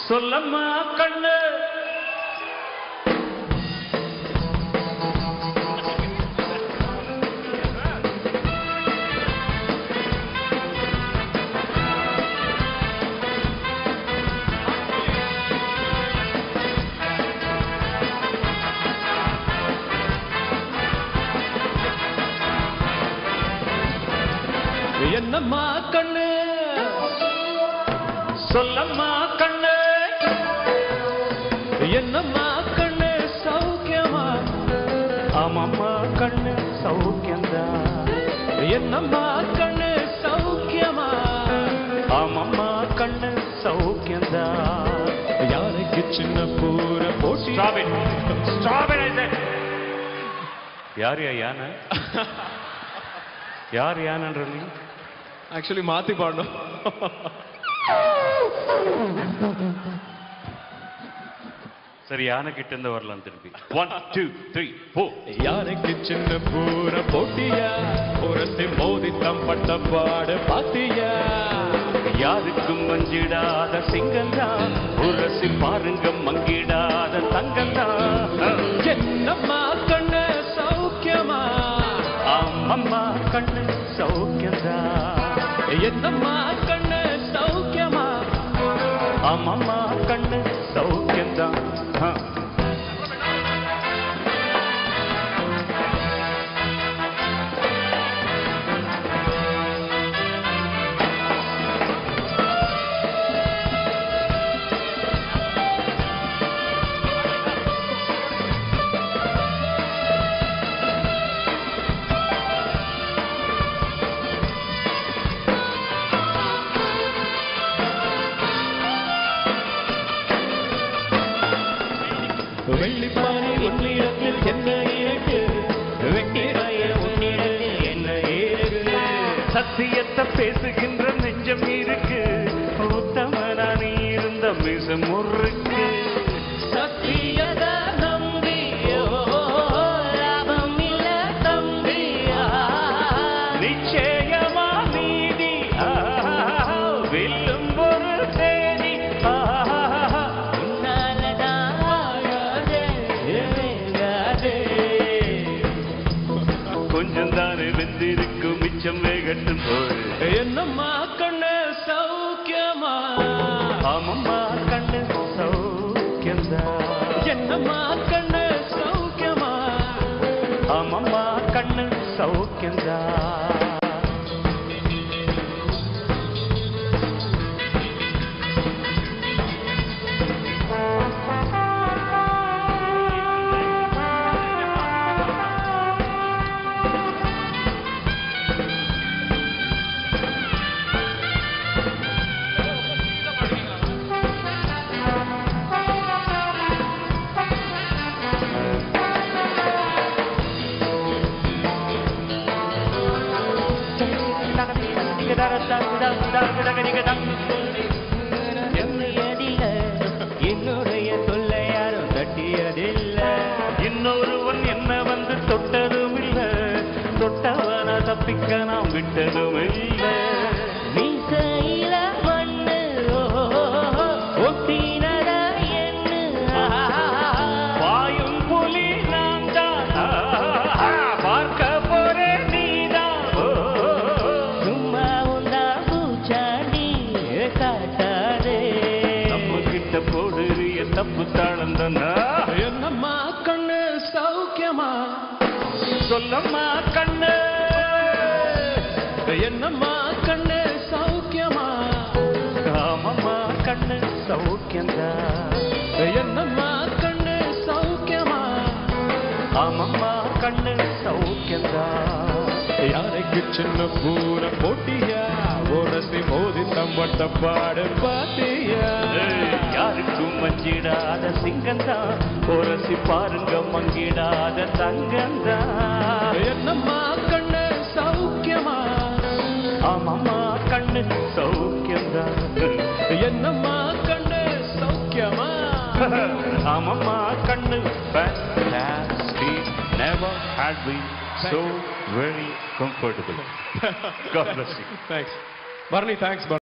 சொல்லம்மா கண்ணு என்னம்மா கண்ணு சொல்லம்மா கண்ணு என்னம்மா கண்ணு சௌக்கியமா ஆமாம்மா கண்ணு சௌக்கியம்தான் என்னம்மா கண்ணு சௌக்கியமா ஆமாம்மா கண்ணு சௌக்கியம்தான் யாருக்கு சின்ன பூர போட்டி Stop it. Stop it, I said. யார் யா யானை யார் யானன்ற நீ ஆக்சுவலி மாத்தி பாடணும் சரி யானை கிட்ட இருந்து வரலாம் திருப்பி ஒன் டூ த்ரீ ஃபோர் யாருக்கு சின்ன பூர போட்டியா புரசி மோதி தம்பட்ட பாடு பாத்தியா யாருக்கும் மஞ்சிடாத சிங்கந்தான் உரசி பாருங்க மங்கிடாத தங்கந்தான் என்னம்மா கண்ணு சௌக்கியமா அம்மம்மா கண்ணு சௌக்கியந்தான் என்னம்மா கண்ணு சௌக்கியமா அம்மம்மா கண்ணு சௌக்கியந்தான் ஆ. வெள்ளிப்பானை உன்னிடத்தில் என்ன இருக்கு வெட்டிராய உன்னிடத்தில் என்ன இருக்கு சத்தியத்தை பேசுகின்ற நெஞ்சம் இருக்கு உத்தமனா நீ இருந்த மிச முறுக்கு சத்தியத நம்பியோ லாபம் இல்ல தம்பியா நிச்சயமா நீதி ஆ, வெல்லும் ஒரு தேதி ஆ, உன்னாலதான் ஆகாதே, வேகாதே. கொஞ்சம் தானே வெந்திருக்கும் மிச்சம் வேகட்டும் போய் என்னம்மா கண்ணு சௌக்கியமா ஆமம்மா கண்ணு சௌக்கியந்தா என்னம்மா கண்ணு சௌக்கியமா ஆமம்மா கண்ணு சௌக்கியந்தா எண்ணியதில்ல என்னுடைய தொல்லை யாரும் தட்டியதில்ல இன்னொருவன் என்ன வந்து தொட்டதும் இல்ல தொட்டவன தப்பிக்க நாம் விட்டதும் இல்ல மீசையில மண்ணு ஓ, ஒட்டினத எண்ணு பாயும் புலி நான் தான் பார்க்க போறேன் நீதான் ஓ, சும்மா உண்டா பூச்சாண்டி காட்டாதே நம்ம கிட்ட போடுறிய தப்பு தாளம் தானா என்னம்மா கண்ணு சௌக்கியமா சொல்லம்மா கண்ணு என்னம்மா கண்ணு சௌக்கியமா ஆமம்மா கண்ணு சௌக்கியந்தா என்னம்மா கண்ணு சௌக்கியமா ஆமம்மா கண்ணு சௌக்கியந்தா யாருக்கு சின்ன பூர போட்டியா உரசி மோதி தம்பட்ட பாடு பாத்தியா ஏய், யாருக்கும் மஞ்சிடாத சிங்கந்தா உரசி பாருங்க மங்கிடாத தங்கந்தா என்னம்மா கண்ணு சௌக்கியமா ஆமாம்மா கண்ணு சௌக்கியந்தா என்னம்மா கண்ணு சௌக்கியமா ஆமாம்மா கண்ணு fantastic never had been so very comfortable God bless you thanks Bharani thanks